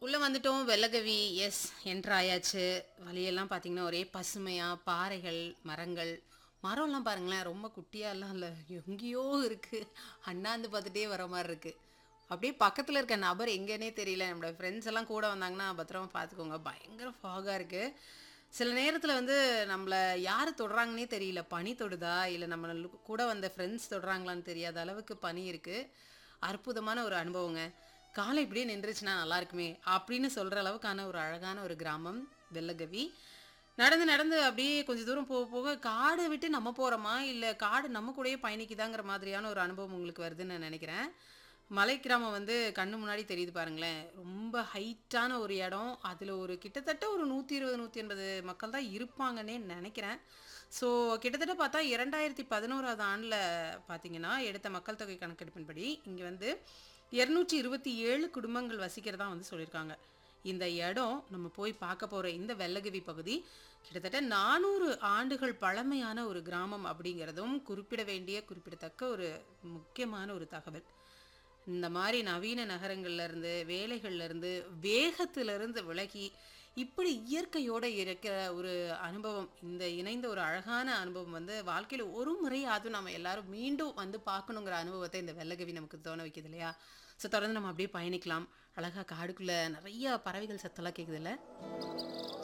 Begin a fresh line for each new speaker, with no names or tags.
உள்ள வந்துட்டோம் வெள்ளகவி எஸ் என்ட்ராயாச்சு வழியெல்லாம் பார்த்தீங்கன்னா ஒரே பசுமையா பாறைகள் மரங்கள் மரம்லாம் பாருங்களேன் ரொம்ப குட்டியாலாம் இல்லை எங்கேயோ இருக்கு அண்ணாந்து பார்த்துட்டே வர மாதிரி இருக்கு அப்படியே பக்கத்தில் இருக்க நபர் எங்கன்னே தெரியல நம்மளோட ஃப்ரெண்ட்ஸ் எல்லாம் கூட வந்தாங்கன்னா பத்திரமா பார்த்துக்கோங்க பயங்கர ஃபாகாக இருக்கு சில நேரத்தில் வந்து நம்மளை யார் தொடுறாங்கன்னே தெரியல பனி தொடுதா இல்லை நம்ம கூட வந்த ஃப்ரெண்ட்ஸ் தொடுறாங்களான்னு தெரியாத அளவுக்கு பனி இருக்குது அற்புதமான ஒரு அனுபவங்க காலை இப்படியே நின்றுச்சுன்னா நல்லா இருக்குமே அப்படின்னு சொல்கிற அளவுக்கான ஒரு அழகான ஒரு கிராமம் வெள்ளகவி நடந்து நடந்து அப்படியே கொஞ்சம் தூரம் போக போக காடை விட்டு நம்ம போகிறோமா இல்லை காடு நம்ம கூடயே பயணிக்குதாங்கிற மாதிரியான ஒரு அனுபவம் உங்களுக்கு வருதுன்னு நான் நினைக்கிறேன் மலை கிராமம் வந்து கண்ணு முன்னாடி தெரியுது பாருங்களேன் ரொம்ப ஹைட்டான ஒரு இடம் அதில் ஒரு கிட்டத்தட்ட ஒரு நூற்றி இருபது நூற்றி எண்பது மக்கள் தான் இருப்பாங்கன்னே நினைக்கிறேன் ஸோ கிட்டத்தட்ட பார்த்தா இரண்டாயிரத்தி பதினோராவது ஆண்டில் பார்த்தீங்கன்னா எடுத்த மக்கள் தொகை கணக்கெடுப்பின்படி இங்கே வந்து இரநூற்றி இருபத்தி ஏழு குடும்பங்கள் வசிக்கிறதா வந்து சொல்லியிருக்காங்க இந்த இடம் நம்ம போய் பார்க்க போகிற இந்த வெள்ளகிவி பகுதி கிட்டத்தட்ட நானூறு ஆண்டுகள் பழமையான ஒரு கிராமம் அப்படிங்கிறதும் குறிப்பிட வேண்டிய குறிப்பிடத்தக்க ஒரு முக்கியமான ஒரு தகவல் இந்த மாதிரி நவீன நகரங்கள்ல இருந்து வேலைகள்ல இருந்து வேகத்துல இருந்து விலகி இப்படி இயற்கையோட இருக்கிற ஒரு அனுபவம் இந்த இணைந்த ஒரு அழகான அனுபவம் வந்து வாழ்க்கையில ஒரு முறையாவது நம்ம எல்லாரும் மீண்டும் வந்து பார்க்கணுங்கிற அனுபவத்தை இந்த வெள்ளகவி நமக்கு தோண வைக்குது இல்லையா ஸோ தொடர்ந்து நம்ம அப்படியே பயணிக்கலாம் அழகா காடுக்குள்ள நிறைய பறவைகள் சத்தெல்லாம் கேட்குதுல்ல